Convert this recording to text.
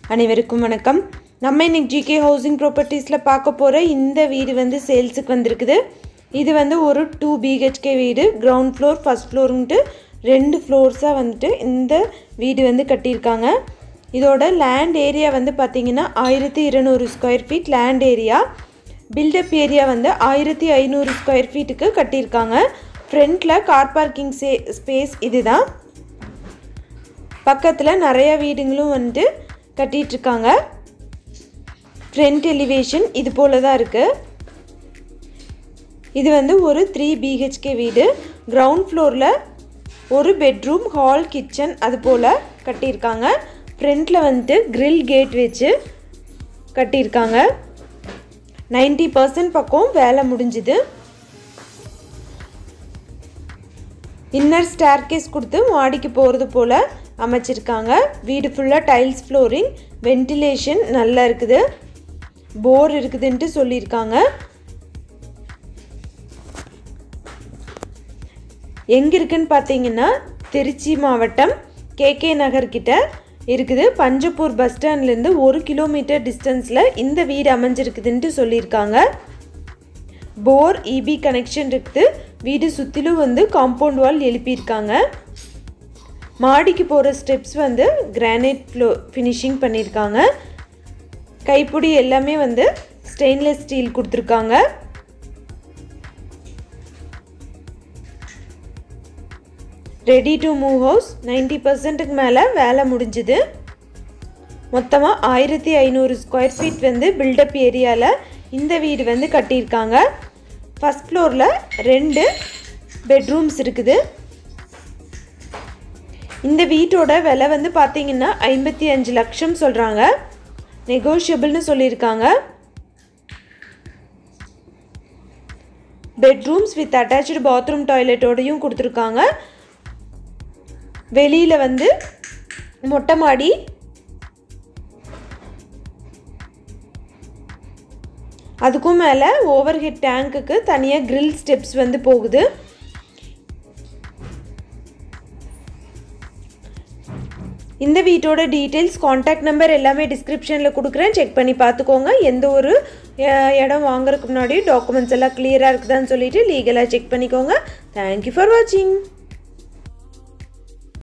அனைவருக்கும் வணக்கம் நம்ம இன்னைக்கு ஜிகே ஹவுசிங் ப்ராப்பர்ட்டிஸில் பார்க்க போகிற இந்த வீடு வந்து சேல்ஸுக்கு வந்திருக்குது இது வந்து ஒரு டூ பிஹெச்கே வீடு கிரவுண்ட் ஃப்ளோர் ஃபஸ்ட் ஃப்ளோருன்ட்டு ரெண்டு ஃப்ளோர்ஸாக வந்துட்டு இந்த வீடு வந்து கட்டியிருக்காங்க இதோட லேண்ட் ஏரியா வந்து பார்த்திங்கன்னா ஆயிரத்தி இருநூறு square feet land area built up area வந்து ஆயிரத்தி ஐநூறு ஸ்கொயர் ஃபீட்டுக்கு கட்டியிருக்காங்க ஃப்ரண்ட்டில் கார் பார்க்கிங் சே ஸ்பேஸ் இதுதான் பக்கத்தில் நிறைய வீடுங்களும் வந்துட்டு கட்டிகிட்ருக்காங்க ஃப்ரண்ட் எலிவேஷன் இது போல தான் இருக்குது இது வந்து ஒரு த்ரீ பிஹெச்கே வீடு கிரவுண்ட் ஃப்ளோரில் ஒரு பெட்ரூம் ஹால் கிச்சன் அது போல் கட்டியிருக்காங்க ஃப்ரண்ட்டில் வந்துட்டு grill கேட் வச்சு கட்டியிருக்காங்க 90% பர்சன்ட் பக்கம் வேலை முடிஞ்சுது இன்னர் ஸ்டேர்கேஸ் கொடுத்து மாடிக்கு போகிறது போல் அமைச்சிருக்காங்க வீடு ஃபுல்லாக டைல்ஸ் ஃப்ளோரிங் வென்டிலேஷன் நல்லா இருக்குது போர் இருக்குதுன்ட்டு சொல்லியிருக்காங்க எங்கே இருக்குன்னு பார்த்தீங்கன்னா திருச்சி மாவட்டம் கேகே நகர் கிட்ட இருக்குது பஞ்சப்பூர் பஸ் ஸ்டாண்ட்லேருந்து ஒரு கிலோமீட்டர் டிஸ்டன்ஸில் இந்த வீடு அமைஞ்சிருக்குதுன்ட்டு சொல்லியிருக்காங்க போர் இபி கனெக்ஷன் இருக்குது வீடு சுற்றிலும் வந்து காம்பவுண்ட் வால் எழுப்பியிருக்காங்க மாடிக்கு போகிற ஸ்டெப்ஸ் வந்து கிரானைட் ஃப்ளோ ஃபினிஷிங் பண்ணியிருக்காங்க கைப்பிடி எல்லாமே வந்து ஸ்டெயின்லெஸ் ஸ்டீல் கொடுத்துருக்காங்க ready to move house ninety பர்சன்ட்டுக்கு மேலே வேலை முடிஞ்சுது மொத்தமாக ஆயிரத்தி ஐநூறு ஸ்கொயர் ஃபீட் வந்து பில்டப் ஏரியாவில் இந்த வீடு வந்து கட்டியிருக்காங்க ஃபஸ்ட் ஃப்ளோரில் ரெண்டு பெட்ரூம்ஸ் இருக்குது இந்த வீட்டோட விலை வந்து பார்த்தீங்கன்னா ஐம்பத்தி அஞ்சு லட்சம் சொல்கிறாங்க நெகோஷியபிள்னு சொல்லியிருக்காங்க பெட்ரூம்ஸ் வித் அட்டாச்சு பாத்ரூம் டாய்லெட்டோடையும் கொடுத்துருக்காங்க வெளியில் வந்து மொட்டை மாடி அதுக்கும் மேலே ஓவர் ஹெட் டேங்க்குக்கு தனியாக grill ஸ்டெப்ஸ் வந்து போகுது இந்த வீட்டோட டீட்டெயில்ஸ் காண்டாக்ட் நம்பர் எல்லாமே டிஸ்கிரிப்ஷனில் கொடுக்குறேன் செக் பண்ணி பார்த்துக்கோங்க எந்த ஒரு அஹ், இடம் வாங்குறதுக்கு முன்னாடி டாக்குமெண்ட்ஸ் எல்லாம் கிளியராக இருக்குதான்னு சொல்லிட்டு லீகலாக செக் பண்ணிக்கோங்க தேங்க்யூ ஃபார் வாட்சிங்